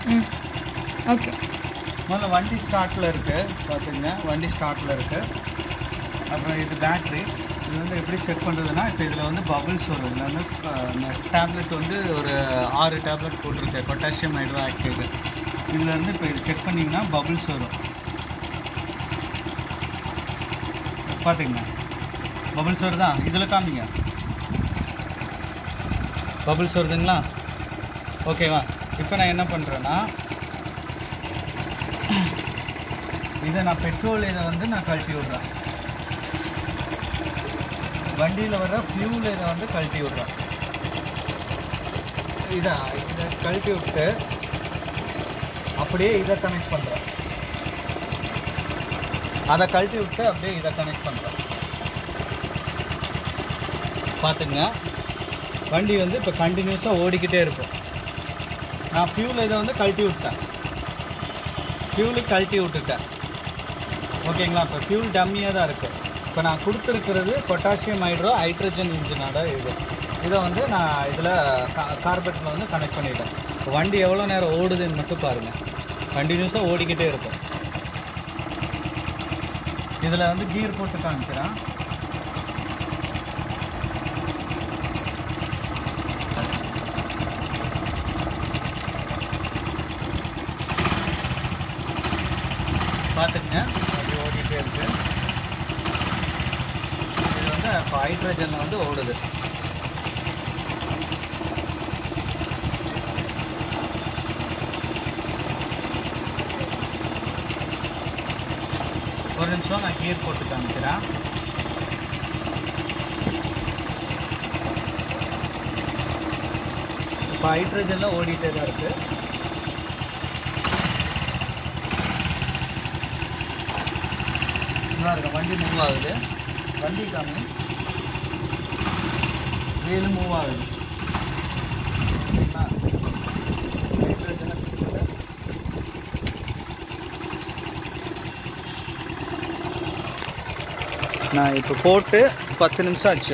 ம் ஓகே முதல்ல வண்டி ஸ்டார்ட்டில் இருக்குது பார்த்துங்க வண்டி ஸ்டார்ட்டில் இருக்குது அப்புறம் இது பேட்ரி இது வந்து எப்படி செக் பண்ணுறதுன்னா இப்போ இதில் வந்து பபிள்ஸ் வரும் இதில் வந்து டேப்லெட் வந்து ஒரு ஆறு டேப்லெட் போட்டிருக்கு பொட்டாசியம் ஹைட்ரோ ஆக்சைடு இதில் இருந்து இப்போ இது செக் பண்ணிங்கன்னா பபிள்ஸ் வரும் பார்த்துங்க பபிள்ஸ் வருதா இதில் காமிங்க பபிள்ஸ் வருதுங்களா ஓகேவா இப்போ நான் என்ன பண்ணுறேன்னா இதை நான் பெட்ரோல் இதை வந்து நான் கழட்டி விட்றேன் வண்டியில் வர ஃபியூல் இதை வந்து கழட்டி விட்றேன் இதை இதை கழட்டி விட்டு அப்படியே இதை கனெக்ட் பண்ணுறேன் அதை கழட்டி விட்டு அப்படியே இதை கனெக்ட் பண்ணுறேன் பார்த்துங்க வண்டி வந்து இப்போ கண்டினியூஸாக ஓடிக்கிட்டே இருக்கும் நான் ஃபியூல் இதை வந்து கழட்டி விட்டேன் ஃபியூலு கழட்டி விட்டுட்டேன் ஓகேங்களா இப்போ ஃபியூல் டம்மியாக தான் இருக்குது இப்போ நான் கொடுத்துருக்கிறது பொட்டாசியம் ஹைட்ரோ ஹைட்ரஜன் இன்ஜினோட இது இதை வந்து நான் இதில் கார்பெட்டில் வந்து கனெக்ட் பண்ணிட்டேன் இப்போ வண்டி எவ்வளோ நேரம் ஓடுதுன்னு மட்டும் பாருங்கள் கண்டினியூஸாக ஓடிக்கிட்டே இருக்கும் இதில் வந்து கீர் போட்டு காமிக்கிறேன் பார்த்துக்குங்க அது ஓடிட்டே இருக்கு இது வந்து இப்போ ஹைட்ரஜனில் வந்து ஓடுது ஒரு நிமிஷம் நான் கீர் போட்டு காமிக்கிறேன் இப்போ ஹைட்ரஜனில் ஓடிட்டே தான் இருக்குது நல்லா இருக்கு வண்டி மூவ் ஆகுது வண்டி காமி வீல் மூவ் ஆகுது சரிங்களா? hydrogen அ கொடுத்துட்டு, நான் இப்போ போட்டு பத்து நிமிஷம் ஆச்சு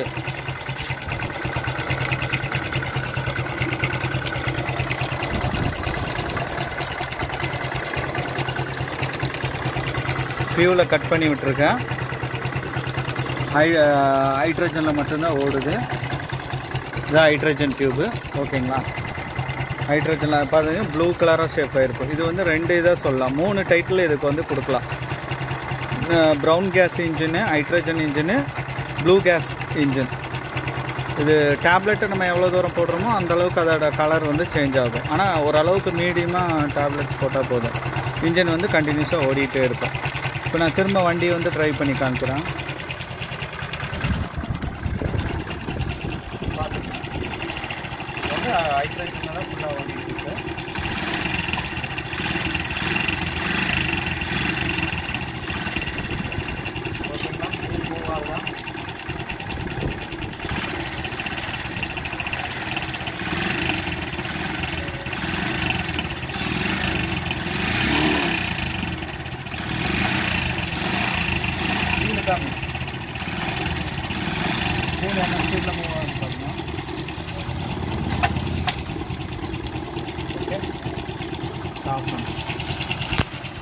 ஃபியூலை கட் பண்ணி விட்டுருக்கேன் ஹை ஹைட்ரஜனில் மட்டும்தான் ஓடுது இதான் ஹைட்ரஜன் டியூபு ஓகேங்களா ஹைட்ரஜனில் பார்த்தீங்கன்னா ப்ளூ கலராக சேஃப் ஆகிருக்கும் இது வந்து ரெண்டு இதாக சொல்லலாம் மூணு டைட்டில் இதுக்கு வந்து கொடுக்கலாம் brown gas engine hydrogen engine blue gas engine இது டேப்லெட்டு நம்ம எவ்வளோ தூரம் போடுறோமோ அந்த அளவுக்கு அதோட கலர் வந்து சேஞ்ச் ஆகும் ஆனால் ஓரளவுக்கு மீடியமாக டேப்லெட்ஸ் போட்டால் போதும் இன்ஜின் வந்து கண்டினியூஸாக ஓடிட்டே இருக்கும் இப்போ நான் திரும்ப வண்டி வந்து ட்ரை பண்ணி காமிக்கிறேன் வந்து ஹைட்ரஜனால ஃபுல்லாக ஓடிட்டு இருக்கு ஓகேங்களா மூவ் ஆகுதா கீழே காமி கீழே என்ன ஸ்பீடில் மூவ் ஆகுது பாருங்க ஓகே ஸ்டாப் பண்ணு